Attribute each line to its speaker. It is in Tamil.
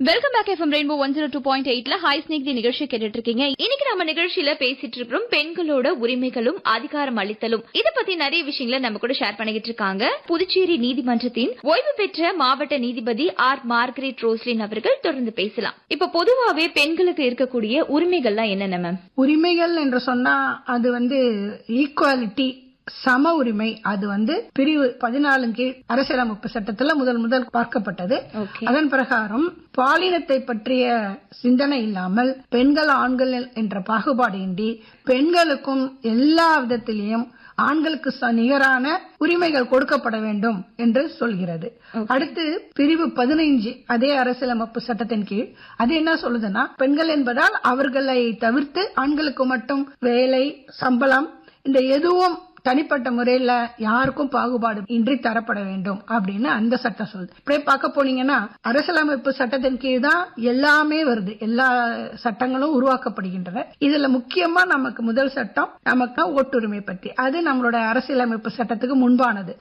Speaker 1: welcome back FM rainbow one zero two point எயிட்ல ஹாய் ஸ்னேக் தி நிகழ்ச்சி கேட்டுட்டு இருக்கீங்க இன்னைக்கு நம்ம நிகழ்ச்சியில பேசிட்டு இருக்கிறோம் பெண்களோட உரிமைகளும் அதிகாரம் அளித்தலும் இத பத்தி நிறைய விஷயங்களை நம்ம கூட ஷேர் பண்ணிக்கிட்டு இருக்காங்க புதுச்சேரி நீதிமன்றத்தின் ஓய்வு பெற்ற மாவட்ட நீதிபதி ஆர் மார்கரெட் ரோஸ்லின் அவர்கள் தொடர்ந்து பேசலாம் இப்ப பொதுவாவே பெண்களுக்கு இருக்கக்கூடிய உரிமைகள்லாம் என்னென்ன மேம்
Speaker 2: உரிமைகள் என்று சொன்னா அது வந்து ஈக்குவாலிட்டி சம உரிமை அது வந்து பிரிவு பதினாலு கீழ் அரசியலமைப்பு சட்டத்துல முதல் முதல் பார்க்கப்பட்டது
Speaker 1: ஓகே
Speaker 2: அதன் பிரகாரம் பாலினத்தை பற்றிய சிந்தனை இல்லாமல் பெண்கள் ஆண்கள் என்ற பாகுபாடு இன்றி பெண்களுக்கும் எல்லா விதத்திலையும் ஆண்களுக்கு ச- நிகரான உரிமைகள் கொடுக்கப்பட வேண்டும் என்று சொல்கிறது அடுத்து பிரிவு பதினைஞ்சு அதே அரசியலமைப்பு சட்டத்தின் கீழ் அது என்ன சொல்லுதுன்னா பெண்கள் என்பதால் அவர்களை தவிர்த்து ஆண்களுக்கு மட்டும் வேலை சம்பளம் இந்த எதுவும் தனிப்பட்ட முறையில யாருக்கும் பாகுபாடு இன்றி தரப்பட வேண்டும் அப்படின்னு அந்த சட்டம் சொல்லுது இப்படியே பார்க்க போனீங்கன்னா அரசியலமைப்பு சட்டத்தின் கீழ் தான் எல்லாமே வருது எல்லா சட்டங்களும் உருவாக்கப்படுகின்றன இதுல முக்கியமா நமக்கு முதல் சட்டம் நமக்கு ஓட்டுரிமை பற்றி அது நம்மளோட அரசியலமைப்பு சட்டத்துக்கு முன்பானது